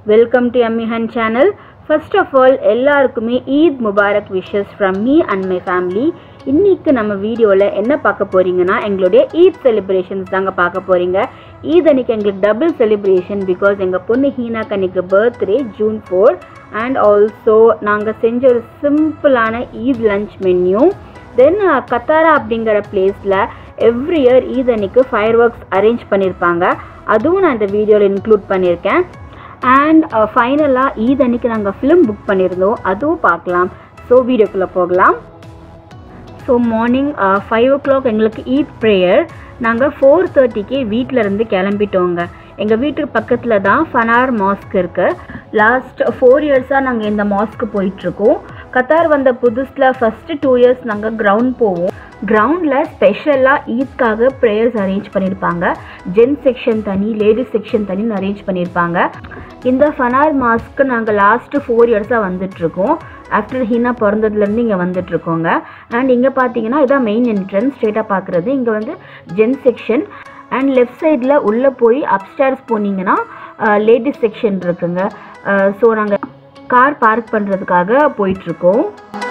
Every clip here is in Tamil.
வெல்கம் டு எம்மிஹன் சேனல் ஃபர்ஸ்ட் ஆஃப் ஆல் எல்லாருக்குமே Eid Mubarak wishes from me and my family இன்னைக்கு நம்ம வீடியோவில் என்ன பார்க்க போறீங்கன்னா எங்களுடைய ஈத் செலிப்ரேஷன்ஸ் தாங்க பார்க்க போறீங்க ஈத் அன்னைக்கு எங்களுக்கு டபுள் செலிப்ரேஷன் பிகாஸ் எங்கள் பொண்ணு ஹீனாக்கு அன்னைக்கு birthday June four and also நாங்கள் செஞ்ச ஒரு சிம்பிளான Eid lunch menu then Katara அப்படிங்கிற பிளேஸில் எவ்ரி இயர் ஈத் அன்னைக்கு ஃபயர் ஒர்க்ஸ் அரேஞ்ச் பண்ணியிருப்பாங்க அதுவும் நான் இந்த வீடியோவில் இன்க்ளூட் பண்ணியிருக்கேன் அண்ட் ஃபைனலாக ஈத் அன்னைக்கு நாங்கள் ஃபிலிம் புக் பண்ணியிருந்தோம் அதுவும் பார்க்கலாம் ஸோ வீடியோக்குள்ளே போகலாம் so morning five o'clock எங்களுக்கு ஈத் ப்ரேயர் நாங்கள் ஃபோர் தேர்ட்டிக்கு வீட்டிலேருந்து கிளம்பிட்டோங்க எங்கள் வீட்டுக்கு பக்கத்தில் தான் ஃபனார் மாஸ்க் இருக்குது லாஸ்ட் ஃபோர் இயர்ஸாக நாங்கள் இந்த மாஸ்க்கு போயிட்டுருக்கோம் கத்தார் வந்த புதுசில் ஃபஸ்ட்டு டூ இயர்ஸ் நாங்கள் கிரவுண்ட் போவோம் கிரவுண்டில் ஸ்பெஷலாக ஈத்காக ப்ரேயர்ஸ் அரேஞ்ச் பண்ணியிருப்பாங்க ஜென்ஸ் செக்ஷன் தனி லேடிஸ் செக்ஷன் தனின்னு அரேஞ்ச் பண்ணியிருப்பாங்க இந்த ஃபனார் மாஸ்க்கு நாங்கள் லாஸ்ட்டு ஃபோர் இயர்ஸாக வந்துட்ருக்கோம் ஆஃப்டர் ஹீனா பிறந்ததுலேருந்து இங்கே வந்துட்ருக்கோங்க அண்ட் இங்கே பார்த்தீங்கன்னா இதான் மெயின் என்ட்ரன்ஸ் ஸ்ட்ரெயிட்டாக பார்க்குறது இங்கே வந்து ஜென்ஸ் செக்ஷன் அண்ட் லெஃப்ட் சைடில் உள்ளே போய் அப்ஸ்டேர்ஸ் போனீங்கன்னா லேடிஸ் செக்ஷன் இருக்குங்க ஸோ நாங்கள் கார் பார்க் பண்ணுறதுக்காக போயிட்டுருக்கோம்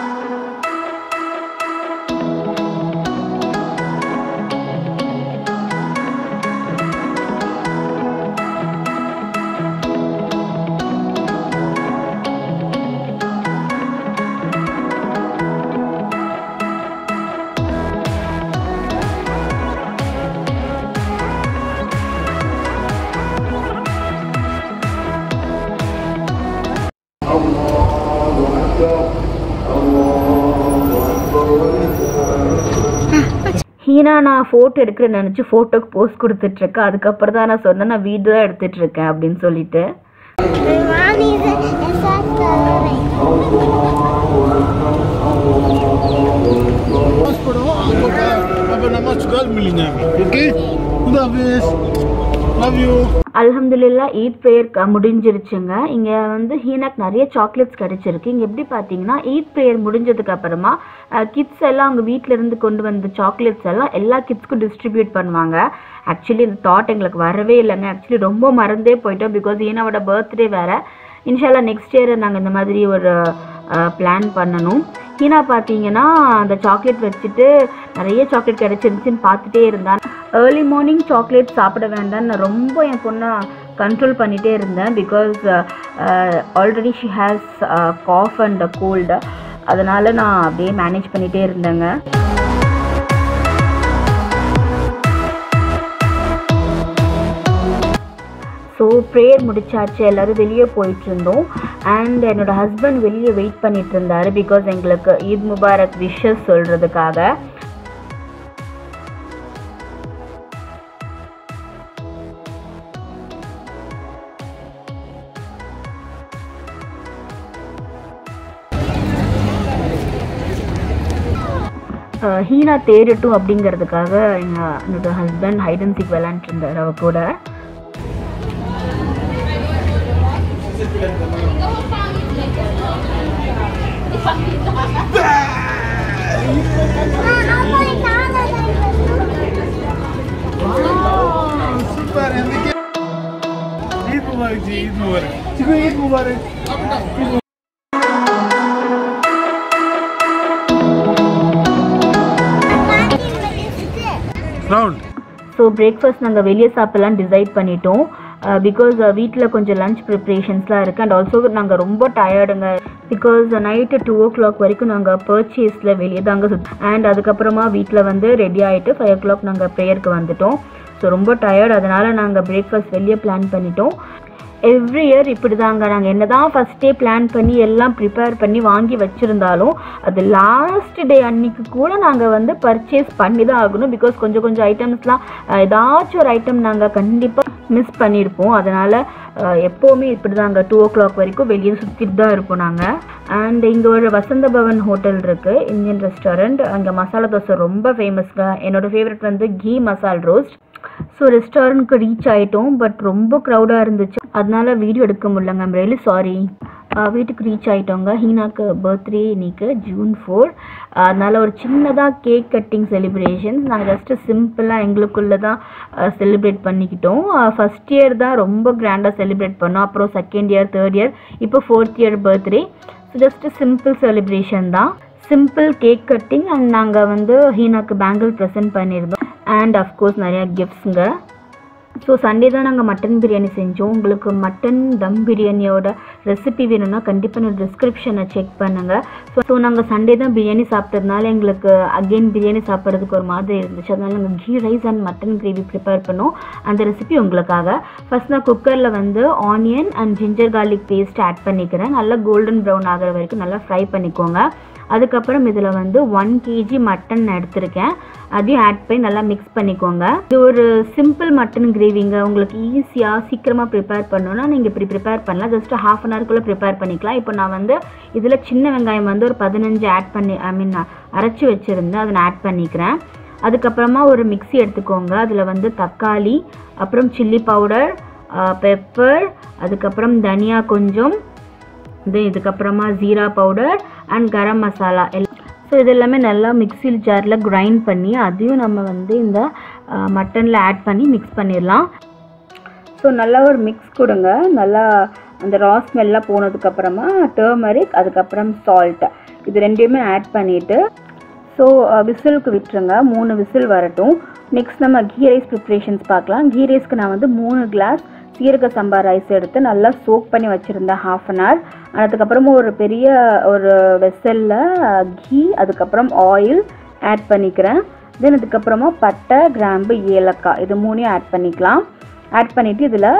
ஹீனா நான் ஃபோட்டோ எடுக்கிறேன்னு நினச்சி ஃபோட்டோக்கு போஸ்ட் கொடுத்துட்ருக்கேன் அதுக்கப்புறம் தான் நான் சொன்னேன் நான் வீடியோ தான் எடுத்துட்டு இருக்கேன் அப்படின்னு சொல்லிட்டு Ronnie is a fast coloring. नमाज पढ़ो आंखों का अब नमाज कल मिलेंगे ओके खुदा हाफिज लव यू அல்ஹம்துலில்லா ஈத் ப்ரேயர் முடிஞ்சிருச்சுங்க இங்கே வந்து ஹீனாக்கு நிறைய சாக்லேட்ஸ் கிடைச்சிருக்கு இங்கே எப்படி பார்த்தீங்கன்னா ஈத் ப்ரேயர் முடிஞ்சதுக்கு அப்புறமா கிட்ஸ் எல்லாம் அவங்க வீட்டில இருந்து கொண்டு வந்த சாக்லேட்ஸ் எல்லாம் எல்லா கிட்ஸ்க்கும் டிஸ்ட்ரிபியூட் பண்ணுவாங்க ஆக்சுவலி இந்த தாட் எங்களுக்கு வரவே இல்லைங்க ஆக்சுவலி ரொம்ப மறந்தே போயிட்டோம் பிகாஸ் ஹீனாவோட பர்த்டே வேற இன்ஷால்லா நெக்ஸ்ட் இயர் நாங்கள் இந்த மாதிரி ஒரு பிளான் பண்ணணும் ஹீனா பார்த்தீங்கன்னா அந்த சாக்லேட் வச்சுட்டு நிறைய சாக்லேட் கிடைச்சிருந்துச்சின்னு பார்த்துட்டே இருந்தான் ஏர்லி மார்னிங் சாக்லேட் சாப்பிட வேண்டாம்னு நான் ரொம்ப என் பொண்ணை கண்ட்ரோல் பண்ணிகிட்டே இருந்தேன் because already she has cough and cold அதனால் நான் அப்படியே மேனேஜ் பண்ணிகிட்டே இருந்தேங்க ஸோ ப்ரேயர் முடிச்சாச்சு எல்லோரும் வெளியே போயிட்டு இருந்தோம் அண்ட் என்னோட ஹஸ்பண்ட் வெளியே வெயிட் பண்ணிட்டு இருந்தாரு பிகாஸ் எங்களுக்கு ஈத் முபாரக் விஷஸ் சொல்கிறதுக்காக ஹீனா தேடட்டும் அப்படிங்கிறதுக்காக எங்கள் என்னோட ஹஸ்பண்ட் ஹைட் அண்ட் சீக் விளாண்டுட்டு இருந்தார் அவ கூட सुपर है देखिए ईद मुबारक जी ईद मुबारक चिको Eid Mubarak round so breakfast நாங்கள் வெளியே சாப்பிடலாம் டிசைட் பண்ணிட்டோம் பிகாஸ் வீட்டில் கொஞ்சம் லஞ்ச் ப்ரிப்ரேஷன்ஸ்லாம் இருக்குது அண்ட் ஆல்சோ நாங்கள் ரொம்ப டயர்டுங்க because night two o'clock வரைக்கும் நாங்கள் பர்ச்சேஸில் வெளியே தாங்க சுத் அண்ட் அதுக்கப்புறமா வீட்டில் வந்து ரெடி ஆகிட்டு ஃபைவ் ஓ கிளாக் நாங்கள் ப்ரேயருக்கு வந்துட்டோம் ஸோ ரொம்ப டயர்ட் அதனால் நாங்கள் பிரேக்ஃபாஸ்ட் வெளியே பிளான் பண்ணிட்டோம் எவ்ரி இயர் இப்படி தாங்க நாங்கள் என்ன தான் ஃபஸ்ட்டே பிளான் பண்ணி எல்லாம் ப்ரிப்பேர் பண்ணி வாங்கி வச்சுருந்தாலும் அது லாஸ்ட் டே அன்னைக்கு கூட நாங்கள் வந்து பர்ச்சேஸ் பண்ணி தான் ஆகணும் பிகாஸ் கொஞ்சம் கொஞ்சம் ஐட்டம்ஸ்லாம் ஏதாச்சும் ஒரு ஐட்டம் நாங்கள் கண்டிப்பாக மிஸ் பண்ணியிருப்போம் அதனால் எப்போவுமே இப்படி தாங்க டூ ஓ கிளாக் வரைக்கும் வெளியே சுற்றிட்டு தான் இருப்போம் நாங்கள் அண்ட் இங்கே ஒரு வசந்த பவன் ஹோட்டல் இருக்குது இந்தியன் ரெஸ்டாரண்ட் அங்கே மசாலா தோசை ரொம்ப ஃபேமஸ்ங்க என்னோடய ஃபேவரட் வந்து கீ மசால் ரோஸ்ட் ஸோ ரெஸ்டாரண்ட்க்கு ரீச் ஆகிட்டோம் பட் ரொம்ப க்ரௌடாக இருந்துச்சு அதனால வீடியோ எடுக்க முடியலங்க ஐம் ரியலி சாரி வீட்டுக்கு ரீச் ஆகிட்டோங்க ஹீனாக்கு பர்த்டே இன்னைக்கு ஜூன் ஃபோர் அதனால் ஒரு சின்னதாக கேக் கட்டிங் செலிப்ரேஷன்ஸ் நாங்கள் ஜஸ்ட்டு சிம்பிளாக எங்களுக்குள்ளே தான் செலிப்ரேட் பண்ணிக்கிட்டோம் ஃபஸ்ட் இயர் தான் ரொம்ப கிராண்டாக செலிப்ரேட் பண்ணோம் அப்புறம் செகண்ட் இயர் தேர்ட் இயர் இப்போ fourth year birthday so just simple celebration தான் சிம்பிள் கேக் கட்டிங் அண்ட் நாங்கள் வந்து ஹீனாக்கு பேங்கிள் ப்ரெசென்ட் பண்ணியிருந்தோம் அண்ட் அஃப்கோர்ஸ் நிறையா கிஃப்ட்ஸுங்க ஸோ சண்டே தான் நாங்கள் மட்டன் பிரியாணி செஞ்சோம் உங்களுக்கு மட்டன் தம் பிரியாணியோட ரெசிபி வேணும்னா கண்டிப்பாக நான் டிஸ்கிரிப்ஷனை செக் பண்ணுங்கள் ஸோ ஸோ நாங்கள் சண்டே தான் பிரியாணி சாப்பிட்டதுனால எங்களுக்கு அகெயின் பிரியாணி சாப்பிட்றதுக்கு ஒரு மாதிரி இருந்துச்சு அதனால நாங்கள் ghee rice and mutton gravy prepare பண்ணோம் அந்த ரெசிபி உங்களுக்காக ஃபஸ்ட் நான் குக்கரில் வந்து onion and ginger garlic paste add பண்ணிக்கிறேன் நல்லா கோல்டன் ப்ரௌன் ஆகிற வரைக்கும் நல்லா ஃப்ரை பண்ணிக்கோங்க அதுக்கப்புறம் இதில் வந்து ஒன் கேஜி மட்டன் எடுத்திருக்கேன் அதையும் ஆட் பண்ணி நல்லா மிக்ஸ் பண்ணிக்கோங்க இது ஒரு சிம்பிள் மட்டன் கிரேவிங்க உங்களுக்கு ஈஸியாக சீக்கிரமாக ப்ரிப்பேர் பண்ணணும்னா நீங்கள் இப்படி ப்ரிப்பேர் பண்ணலாம் ஜஸ்ட் ஹாஃப் அன் ஹவர்க்குள்ளே ப்ரிப்பேர் பண்ணிக்கலாம் இப்போ நான் வந்து இதில் சின்ன வெங்காயம் வந்து ஒரு பதினஞ்சு ஆட் பண்ணி ஐ மீன் அரைச்சி வச்சுருந்தேன் அதை நான் ஆட் பண்ணிக்கிறேன் அதுக்கப்புறமா ஒரு மிக்ஸி எடுத்துக்கோங்க அதில் வந்து தக்காளி அப்புறம் சில்லி பவுடர் பெப்பர் அதுக்கப்புறம் தனியா கொஞ்சம் இது இதுக்கப்புறமா ஜீரா பவுடர் அண்ட் கரம் மசாலா எல் ஸோ இது எல்லாமே நல்லா மிக்சியில் ஜாரில் கிரைண்ட் பண்ணி அதையும் நம்ம வந்து இந்த மட்டனில் ஆட் பண்ணி மிக்ஸ் பண்ணிடலாம் ஸோ நல்லா ஒரு மிக்ஸ் கொடுங்க நல்லா அந்த ரா ஸ்மெல்லாம் போனதுக்கப்புறமா டர்மரிக் அதுக்கப்புறம் சால்ட் இது ரெண்டையுமே ஆட் பண்ணிவிட்டு ஸோ விசிலுக்கு விட்டுருங்க மூணு விசில் வரட்டும் நெக்ஸ்ட் நம்ம கீ ரைஸ் ப்ரிப்ரேஷன்ஸ் பார்க்கலாம் கீ ரைஸ்க்கு நான் வந்து மூணு கிளாஸ் சீரக சம்பா ரைஸ் எடுத்து நல்லா சோக் பண்ணி வச்சுருந்தேன் ஹாஃப் அன் ஹவர் அதுக்கப்புறமா ஒரு பெரிய ஒரு வெசலில் கீ அதுக்கப்புறம் ஆயில் ஆட் பண்ணிக்கிறேன் தென் அதுக்கப்புறமா பட்டை கிராம்பு ஏலக்காய் இது மூணையும் ஆட் பண்ணிக்கலாம் ஆட் பண்ணிவிட்டு இதில்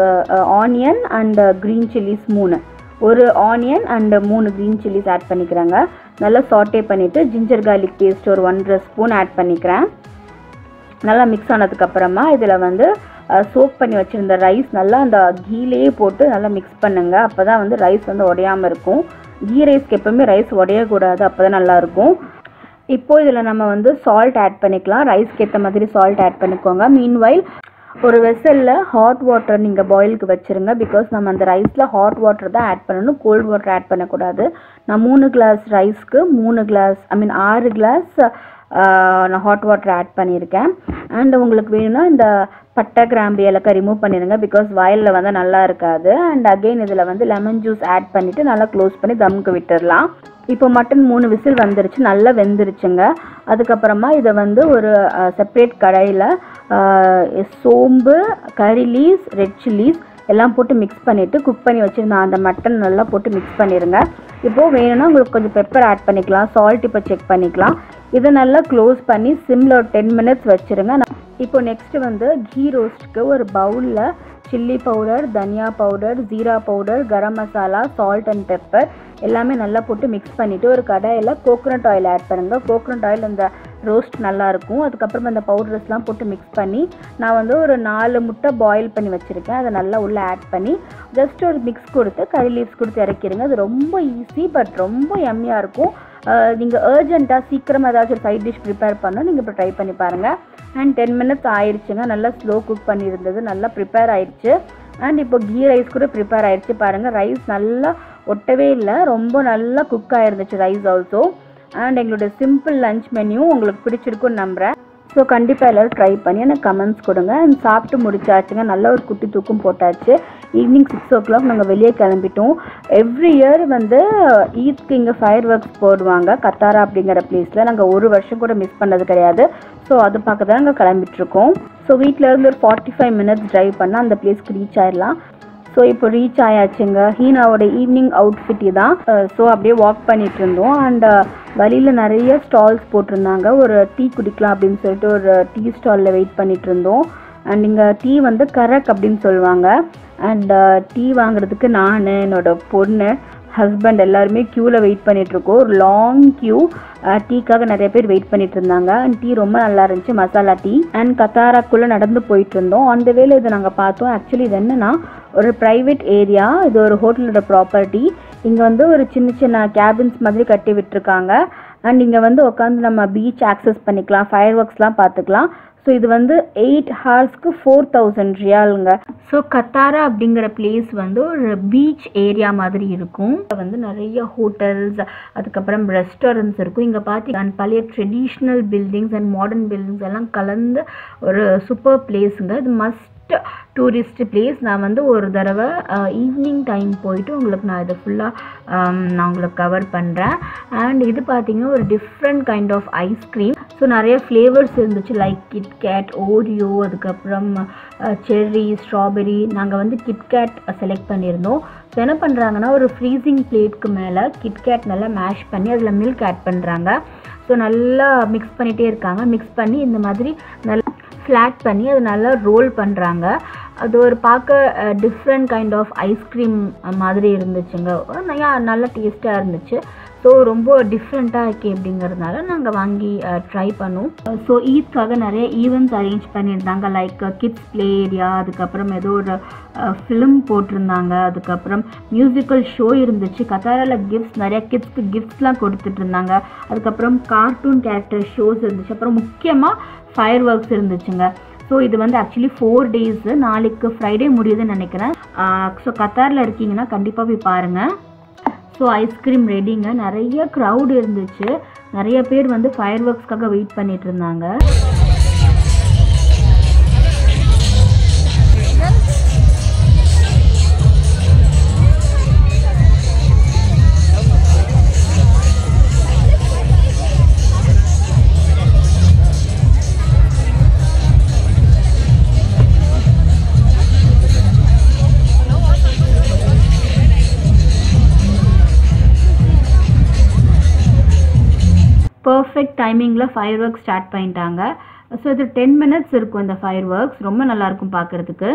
ஆனியன் அண்ட் க்ரீன் சில்லிஸ் மூணு ஒரு ஆனியன் அண்ட் மூணு க்ரீன் சில்லிஸ் ஆட் பண்ணிக்கிறேங்க நல்லா சாட்டே பண்ணிவிட்டு ஜிஞ்சர் கார்லிக் பேஸ்ட் ஒரு ஒன்றரை ஸ்பூன் ஆட் பண்ணிக்கிறேன் நல்லா மிக்ஸ் ஆனதுக்கப்புறமா இதில் வந்து சோப் பண்ணி வச்சுருந்த ரைஸ் நல்லா அந்த கீலேயே போட்டு நல்லா மிக்ஸ் பண்ணுங்க அப்போ தான் வந்து ரைஸ் வந்து உடையாமல் இருக்கும் கீ ரைஸ்க்கு எப்போவுமே ரைஸ் உடையக்கூடாது அப்போ தான் நல்லாயிருக்கும் இப்போ இதில் நம்ம வந்து சால்ட் ஆட் பண்ணிக்கலாம் ரைஸ்க்கு ஏற்ற மாதிரி சால்ட் ஆட் பண்ணிக்கோங்க மீன்வைல் ஒரு வெசலில் ஹாட் வாட்டர் நீங்கள் பாயிலுக்கு வச்சுருங்க பிகாஸ் நம்ம அந்த ரைஸில் ஹாட் வாட்டர் தான் ஆட் பண்ணணும் கோல்ட் வாட்டர் ஆட் பண்ணக்கூடாது நான் மூணு கிளாஸ் ரைஸ்க்கு மூணு கிளாஸ் ஐ மீன் ஆறு கிளாஸ் நான் ஹாட் வாட்டர் ஆட் பண்ணியிருக்கேன் அண்ட் உங்களுக்கு வேணும்னா இந்த பட்டை கிராம்பு ஏலக்காய் ரிமூவ் பண்ணிடுங்க பிகாஸ் வயலில் வந்து நல்லா இருக்காது அண்ட் அகெயின் இதில் வந்து லெமன் ஜூஸ் ஆட் பண்ணிவிட்டு நல்லா க்ளோஸ் பண்ணி தம்க்கு விட்டுடலாம் இப்போ மட்டன் மூணு விசில் வந்துருச்சு நல்லா வெந்துருச்சுங்க அதுக்கப்புறமா இதை வந்து ஒரு செப்பரேட் கடாயில் சோம்பு கறி லீவ்ஸ் ரெட் சில்லிஸ் எல்லாம் போட்டு மிக்ஸ் பண்ணிவிட்டு குக் பண்ணி வச்சுருந்தேன் அந்த மட்டன் நல்லா போட்டு மிக்ஸ் பண்ணிடுங்க இப்போது வேணும்னா உங்களுக்கு கொஞ்சம் பெப்பர் ஆட் பண்ணிக்கலாம் சால்ட் இப்போ செக் பண்ணிக்கலாம் இதை நல்லா க்ளோஸ் பண்ணி சிம்மில் ஒரு டென் மினிட்ஸ் வச்சுருங்க இப்போ நெக்ஸ்ட்டு வந்து கீ ரோஸ்ட்டுக்கு ஒரு பவுலில் chilli powder dhaniya powder jeera powder garam masala salt and pepper எல்லாமே நல்லா போட்டு மிக்ஸ் பண்ணிவிட்டு ஒரு கடாயில் கோகோனட் ஆயில் ஆட் பண்ணுங்கள் கோகோனட் ஆயில் இந்த ரோஸ்ட் நல்லாயிருக்கும் அதுக்கப்புறம் அந்த பவுடர்ஸ்லாம் போட்டு மிக்ஸ் பண்ணி நான் வந்து ஒரு நாலு முட்டை பாயில் பண்ணி வச்சுருக்கேன் அதை நல்லா உள்ளே ஆட் பண்ணி ஜஸ்ட் ஒரு மிக்ஸ் கொடுத்து கறி லீவ்ஸ் கொடுத்து இறக்கிடுங்க அது ரொம்ப ஈஸி பட் ரொம்ப எம்மியாக இருக்கும் நீங்கள் அர்ஜென்ட்டாக சீக்கிரமாக ஏதாச்சும் ஒரு சைட் டிஷ் ப்ரிப்பேர் பண்ணணும் நீங்கள் இப்போ ட்ரை பண்ணி பாருங்கள் அண்ட் டென் மினிட்ஸ் ஆயிடுச்சுங்க நல்லா ஸ்லோ குக் பண்ணியிருந்தது நல்லா ப்ரிப்பேர் ஆயிடுச்சு அண்ட் இப்போ கீ ரைஸ் கூட ப்ரிப்பேர் ஆயிடுச்சு பாருங்கள் ரைஸ் நல்லா ஒட்டவே இல்லை ரொம்ப நல்லா குக் ஆயிருந்துச்சு ரைஸ் ஆல்சோ அண்ட் எங்களுடைய சிம்பிள் லஞ்ச் மெனு உங்களுக்கு பிடிச்சிருக்குன்னு நம்புகிறேன் ஸோ கண்டிப்பாக எல்லோரும் ட்ரை பண்ணி எனக்கு கமெண்ட்ஸ் கொடுங்க அண்ட் சாப்பிட்டு முடிச்சாச்சுங்க நல்ல ஒரு குட்டி தூக்கம் போட்டாச்சு ஈவினிங் சிக்ஸ் ஓ கிளாக் நாங்கள் வெளியே கிளம்பிட்டோம் எவ்ரி இயர் வந்து ஈத்க்கு இங்கே ஃபயர் ஒர்க்ஸ் போடுவாங்க கத்தாரா அப்படிங்கிற பிளேஸில் நாங்கள் ஒரு வருஷம் கூட மிஸ் பண்ணது கிடையாது ஸோ அது பார்க்க தான் நாங்கள் கிளம்பிட்டுருக்கோம் ஸோ வீட்டிலேருந்து ஒரு ஃபார்ட்டி ஃபைவ் மினிட்ஸ் ட்ரைவ் பண்ணால் அந்த பிளேஸ்க்கு ரீச் ஆயிடலாம் ஸோ இப்போ ரீச் ஆயாச்சுங்க ஹீனாவோட ஈவினிங் அவுட்ஃபிட் தான் ஸோ அப்படியே வாக் பண்ணிட்டு இருந்தோம் அண்ட் வழியில் நிறைய ஸ்டால்ஸ் போட்டிருந்தாங்க ஒரு டீ குடிக்கலாம் அப்படின்னு சொல்லிட்டு ஒரு டீ ஸ்டாலில் வெயிட் பண்ணிட்டு இருந்தோம் அண்ட் இங்கே டீ வந்து கரக் அப்படின்னு சொல்லுவாங்க அண்ட் டீ வாங்குறதுக்கு நான் என்னோட பொண்ணு ஹஸ்பண்ட் எல்லாருமே க்யூவில் வெயிட் பண்ணிட்டு இருக்கோம் ஒரு லாங் க்யூ டீக்காக நிறைய பேர் வெயிட் பண்ணிட்டு இருந்தாங்க அண்ட் டீ ரொம்ப நல்லா இருந்துச்சு மசாலா டீ அண்ட் கத்தாராக்குள்ளே நடந்து போயிட்டு இருந்தோம் அந்த வேலை இதை நாங்கள் பார்த்தோம் ஆக்சுவலி இது என்னன்னா ஒரு ப்ரைவேட் ஏரியா இது ஒரு ஹோட்டலோட ப்ராப்பர்ட்டி இங்கே வந்து ஒரு சின்ன சின்ன கேபின்ஸ் மாதிரி கட்டி விட்டுருக்காங்க அண்ட் இங்கே வந்து உட்காந்து நம்ம பீச் ஆக்சஸ் பண்ணிக்கலாம் ஃபயர் ஒர்க்ஸ்லாம் பார்த்துக்கலாம் ஸோ இது வந்து எயிட் ஹார்ஸ்க்கு ஃபோர் தௌசண்ட் ரியாலுங்க ஸோ கத்தாரா அப்படிங்கிற பிளேஸ் வந்து ஒரு பீச் ஏரியா மாதிரி இருக்கும் இங்க வந்து நிறைய ஹோட்டல்ஸ் அதுக்கப்புறம் ரெஸ்டாரண்ட்ஸ் இருக்கும் இங்கே பார்த்தீங்கன்னா பழைய traditional buildings and modern buildings எல்லாம் கலந்து ஒரு சூப்பர் பிளேஸுங்க இது மஸ்ட் டூரிஸ்ட் பிளேஸ் நான் வந்து ஒரு தடவை ஈவினிங் டைம் போயிட்டு உங்களுக்கு நான் இதை ஃபுல்லாக நான் உங்களுக்கு கவர் பண்ணுறேன் அண்ட் இது பார்த்தீங்கன்னா ஒரு different kind of ice cream so நிறைய ஃப்ளேவர்ஸ் இருந்துச்சு லைக் கிட்கேட் ஓரியோ அதுக்கப்புறம் செர்ரி ஸ்ட்ராபெரி நாங்கள் வந்து கிட்கேட் செலக்ட் பண்ணியிருந்தோம் ஸோ என்ன பண்ணுறாங்கன்னா ஒரு ஃப்ரீசிங் பிளேட்க்கு மேலே கிட்கேட் நல்லா மேஷ் பண்ணி அதில் மில்க் ஆட் பண்ணுறாங்க ஸோ நல்லா மிக்ஸ் பண்ணிகிட்டே இருக்காங்க மிக்ஸ் பண்ணி இந்த மாதிரி நல்லா ஃப்ளாட் பண்ணி அதை நல்லா ரோல் பண்ணுறாங்க அது ஒரு பார்க்க டிஃப்ரெண்ட் கைண்ட் ஆஃப் ஐஸ்கிரீம் மாதிரி இருந்துச்சுங்க நிறையா நல்ல டேஸ்ட்டாக இருந்துச்சு ஸோ ரொம்ப டிஃப்ரெண்ட்டாக இருக்கே அப்படிங்கிறதுனால நாங்கள் வாங்கி ட்ரை பண்ணோம் ஸோ ஈத்க்காக நிறைய ஈவெண்ட்ஸ் அரேஞ்ச் பண்ணியிருந்தாங்க லைக் கிட்ஸ் ப்ளே ஏரியா அதுக்கப்புறம் ஏதோ ஒரு ஃபிலிம் போட்டிருந்தாங்க அதுக்கப்புறம் மியூசிக்கல் ஷோ இருந்துச்சு கத்தாராவில் கிஃப்ட்ஸ் நிறைய கிட்ஸ்க்கு கிஃப்ட்ஸ்லாம் கொடுத்துட்டு இருந்தாங்க அதுக்கப்புறம் கார்ட்டூன் கேரக்டர் ஷோஸ் இருந்துச்சு அப்புறம் முக்கியமாக ஃபயர் ஒர்க்ஸ் இருந்துச்சுங்க ஸோ இது வந்து ஆக்சுவலி ஃபோர் டேஸு நாளைக்கு ஃப்ரைடே முடியுதுன்னு நினைக்கிறேன் ஸோ கத்தாரில் இருக்கீங்கன்னா கண்டிப்பாக போய் பாருங்கள் ஸோ ஐஸ்கிரீம் ரெடிங்க நிறைய க்ரௌட் இருந்துச்சு நிறைய பேர் வந்து ஃபயர் ஒர்க்ஸ்க்காக வெயிட் பண்ணிட்டு இருந்தாங்க பர்ஃபெக்ட் டைமிங்கில் ஃபயர் ஒர்க் ஸ்டார்ட் பண்ணிட்டாங்க ஸோ இது டென் மினிட்ஸ் இருக்கும் இந்த ஃபயர் ஒர்க்ஸ் ரொம்ப நல்லாயிருக்கும் பார்க்குறதுக்கு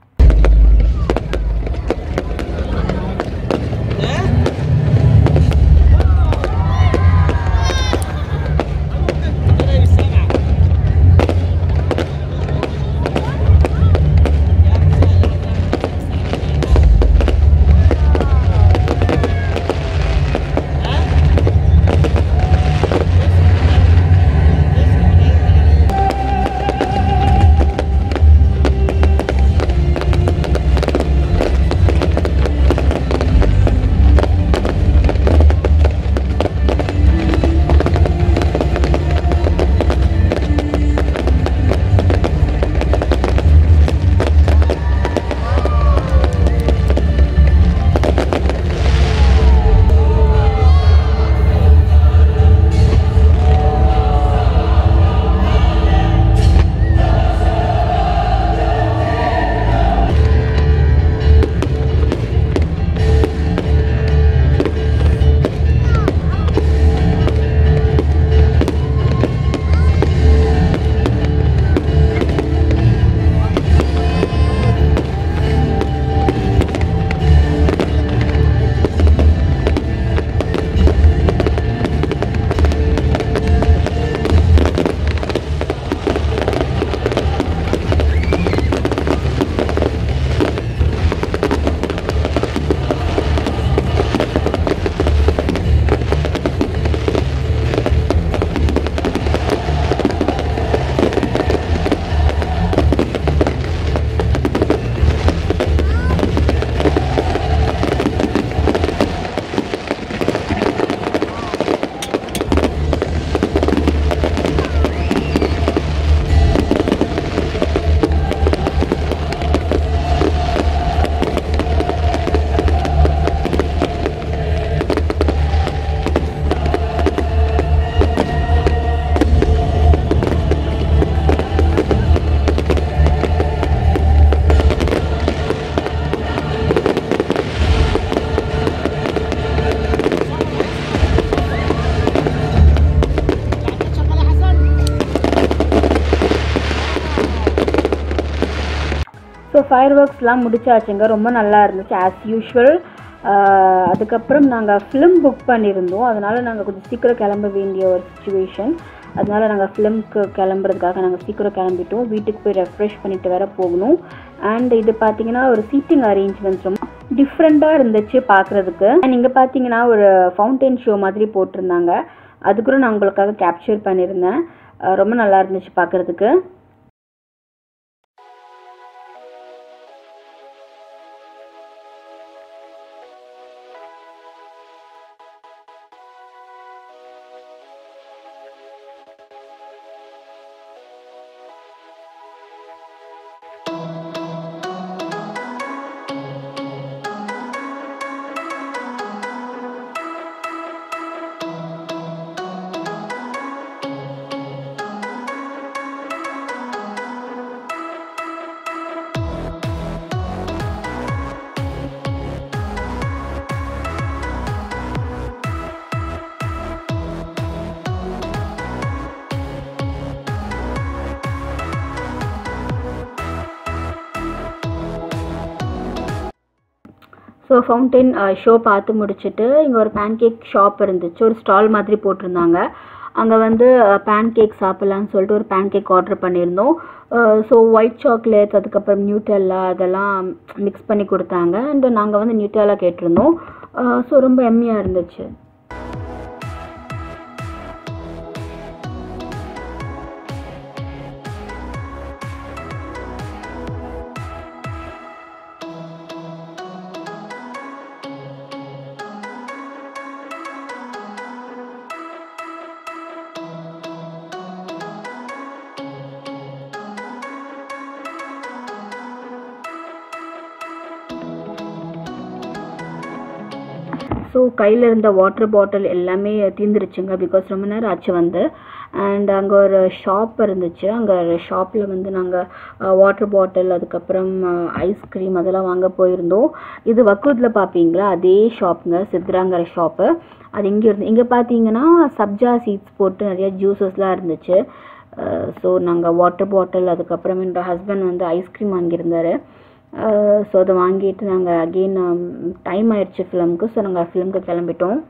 ஸோ ஃபயர் ஒர்க்ஸ்லாம் முடிச்சாச்சுங்க ரொம்ப நல்லா இருந்துச்சு ஆஸ் யூஷுவல் அதுக்கப்புறம் நாங்கள் ஃபிலிம் புக் பண்ணியிருந்தோம் அதனால் நாங்கள் கொஞ்சம் சீக்கிரம் கிளம்ப வேண்டிய ஒரு சுச்சுவேஷன் அதனால நாங்கள் ஃபிலிம்க்கு கிளம்புறதுக்காக நாங்கள் சீக்கிரம் கிளம்பிட்டோம் வீட்டுக்கு போய் ரெஃப்ரெஷ் பண்ணிட்டு வேற போகணும் அண்ட் இது பார்த்தீங்கன்னா ஒரு சீட்டிங் அரேஞ்ச்மெண்ட்ஸ் ரொம்ப டிஃப்ரெண்ட்டாக இருந்துச்சு பார்க்குறதுக்கு அண்ட் இங்கே பார்த்தீங்கன்னா ஒரு ஃபவுண்டைன் ஷோ மாதிரி போட்டிருந்தாங்க அது கூட நான் உங்களுக்காக கேப்சர் பண்ணியிருந்தேன் அஹ் ரொம்ப நல்லா இருந்துச்சு பார்க்குறதுக்கு ஸோ ஃபவுண்டைன் ஷோ பார்த்து முடிச்சுட்டு இங்கே ஒரு பேன்கேக் ஷாப் இருந்துச்சு ஒரு ஸ்டால் மாதிரி போட்டிருந்தாங்க அங்கே வந்து பேன்கேக் சாப்பிட்லான்னு சொல்லிட்டு ஒரு பேன்கேக் ஆர்டர் பண்ணியிருந்தோம் ஸோ ஒயிட் சாக்லேட் அதுக்கப்புறம் நியூட்டெல்லா அதெல்லாம் மிக்ஸ் பண்ணி கொடுத்தாங்க அண்ட் நாங்கள் வந்து நியூட்டெல்லா கேட்டிருந்தோம் ஸோ ரொம்ப எம்மியாக இருந்துச்சு ஸோ கையில் இருந்த வாட்டர் பாட்டில் எல்லாமே தீர்ந்துருச்சுங்க பிகாஸ் ரொம்ப நேரம் ஆச்சு வந்து அண்ட் அங்கே ஒரு ஷாப் இருந்துச்சு அங்கே ஷாப்பில் வந்து நாங்கள் வாட்டர் பாட்டில் அதுக்கப்புறம் ஐஸ்கிரீம் அதெல்லாம் வாங்க போயிருந்தோம் இது வக்கூத்தில் பார்ப்பீங்களா அதே ஷாப்புங்க சித்ராங்கிற ஷாப்பு அது இங்கே இருந்து இங்கே பார்த்தீங்கன்னா சப்ஜா சீட்ஸ் போட்டு நிறைய ஜூஸஸ்லாம் இருந்துச்சு ஸோ நாங்கள் வாட்டர் பாட்டில் அதுக்கப்புறம் என்னோட ஹஸ்பண்ட் வந்து ஐஸ்கிரீம் வாங்கியிருந்தாரு ஸோ அதை வாங்கிட்டு நாங்கள் அகெயின் டைம் ஆயிடுச்சு ஃபிலிம்க்கு ஸோ நாங்கள் ஃபிலிம்க்கு கிளம்பிட்டோம்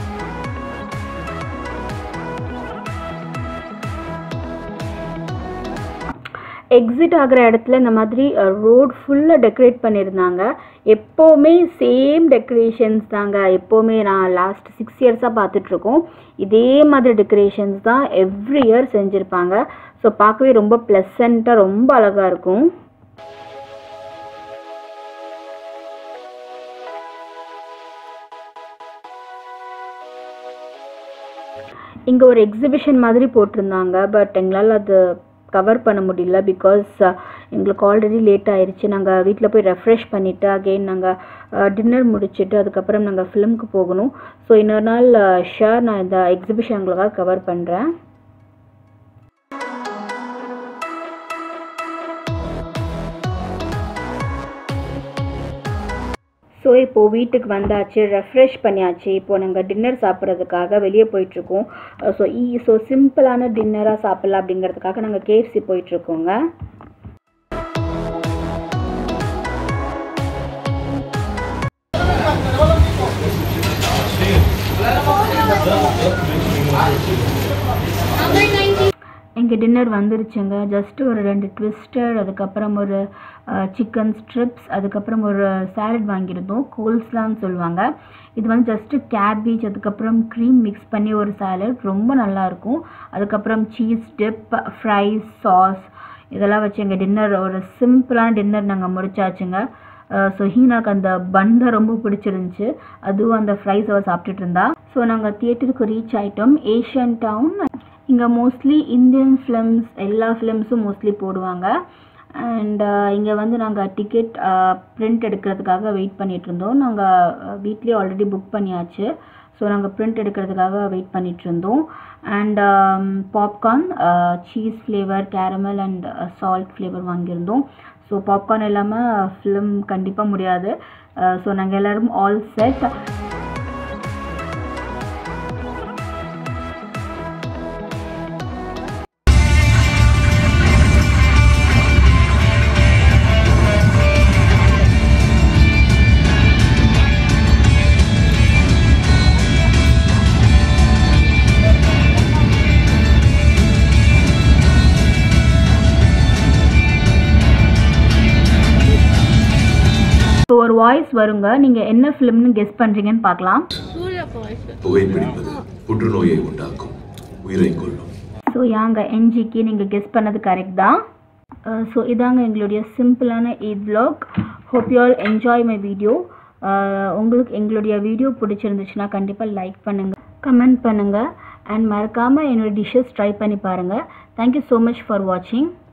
எக்ஸிட் ஆகிற இடத்துல இந்த மாதிரி ரோட் ஃபுல்லாக டெக்கரேட் பண்ணியிருந்தாங்க எப்போவுமே சேம் டெக்கரேஷன்ஸ் தாங்க எப்போவுமே நான் லாஸ்ட் சிக்ஸ் இயர்ஸாக பார்த்துட்ருக்கோம் இதே மாதிரி டெக்கரேஷன்ஸ் தான் எவ்ரி இயர் செஞ்சுருப்பாங்க ஸோ பார்க்கவே ரொம்ப ப்ளசண்ட்டாக ரொம்ப அழகாக இருக்கும் இங்கே ஒரு எக்ஸிபிஷன் மாதிரி போட்டிருந்தாங்க பட் எங்களால் அது கவர் பண்ண முடியல பிகாஸ் எங்களுக்கு ஆல்ரெடி லேட் ஆயிடுச்சு நாங்கள் வீட்டில் போய் ரெஃப்ரெஷ் பண்ணிவிட்டு அகெயின் நாங்கள் டின்னர் முடிச்சுட்டு அதுக்கப்புறம் நாங்கள் ஃபிலிம்க்கு போகணும் ஸோ இன்னொரு நாள் ஷேர் நான் இந்த எக்ஸிபிஷன் உங்களுக்காக கவர் பண்ணுறேன் ஸோ இப்போது வீட்டுக்கு வந்தாச்சு ரெஃப்ரெஷ் பண்ணியாச்சு இப்போது நாங்கள் டின்னர் சாப்பிட்றதுக்காக வெளியே போயிட்டுருக்கோம் ஸோ ஈ ஸோ சிம்பிளான டின்னராக சாப்பிட்லாம் அப்படிங்கிறதுக்காக நாங்கள் கேஎஃப்சி போயிட்டுருக்கோங்க எங்கள் டின்னர் வந்துருச்சுங்க ஜஸ்ட் ஒரு ரெண்டு ட்விஸ்டர் அதுக்கப்புறம் ஒரு சிக்கன் ஸ்ட்ரிப்ஸ் அதுக்கப்புறம் ஒரு சாலட் வாங்கியிருந்தோம் கோல்ஸ்லான்னு சொல்லுவாங்க இது வந்து ஜஸ்ட்டு கேபேஜ் அதுக்கப்புறம் க்ரீம் மிக்ஸ் பண்ணி ஒரு சாலட் ரொம்ப நல்லாயிருக்கும் அதுக்கப்புறம் சீஸ் டிப் ஃப்ரைஸ் சாஸ் இதெல்லாம் வச்சு எங்கள் டின்னர் ஒரு சிம்பிளான டின்னர் நாங்கள் முடிச்சாச்சுங்க ஸோ ஹீனாக்கு அந்த பண்டை ரொம்ப பிடிச்சிருந்துச்சு அதுவும் அந்த ஃப்ரைஸ் அவள் சாப்பிட்டுட்டு இருந்தா ஸோ நாங்கள் தியேட்டருக்கு ரீச் ஆகிட்டோம் ஏஷியன் டவுன் இங்கே மோஸ்ட்லி இந்தியன் ஃபிலிம்ஸ் எல்லா ஃபிலிம்ஸும் மோஸ்ட்லி போடுவாங்க அண்ட் இங்கே வந்து நாங்கள் டிக்கெட் பிரிண்ட் எடுக்கிறதுக்காக வெயிட் பண்ணிகிட்டு இருந்தோம் நாங்கள் வீட்லேயே ஆல்ரெடி புக் பண்ணியாச்சு ஸோ நாங்கள் பிரிண்ட் எடுக்கிறதுக்காக வெயிட் பண்ணிகிட்டு இருந்தோம் and popcorn cheese flavour caramel and salt flavour வாங்கியிருந்தோம் ஸோ பாப்கார்ன் இல்லாமல் ஃபிலிம் கண்டிப்பாக முடியாது ஸோ நாங்கள் எல்லோரும் ஆல் செட் ஸோ ஒரு வாய்ஸ் வருங்க நீங்கள் என்ன ஃபிலிம்னு கெஸ் பண்ணுறீங்கன்னு பார்க்கலாம் புகைப்பிடிப்பது புற்றுநோயை உண்டாக்கும் உயிரை கொல்லும் ஸோ யாங்க என்ஜிக்கு நீங்கள் கெஸ் பண்ணது கரெக்ட் தான் ஸோ இதாங்க எங்களுடைய சிம்பிளான Eid vlog hope you all enjoy my video உங்களுக்கு எங்களுடைய வீடியோ பிடிச்சிருந்துச்சுன்னா கண்டிப்பாக லைக் பண்ணுங்கள் கமெண்ட் பண்ணுங்கள் அண்ட் மறக்காமல் என்னோடய டிஷ்ஷஸ் ட்ரை பண்ணி பாருங்கள் தேங்க்யூ ஸோ மச் ஃபார் வாட்சிங்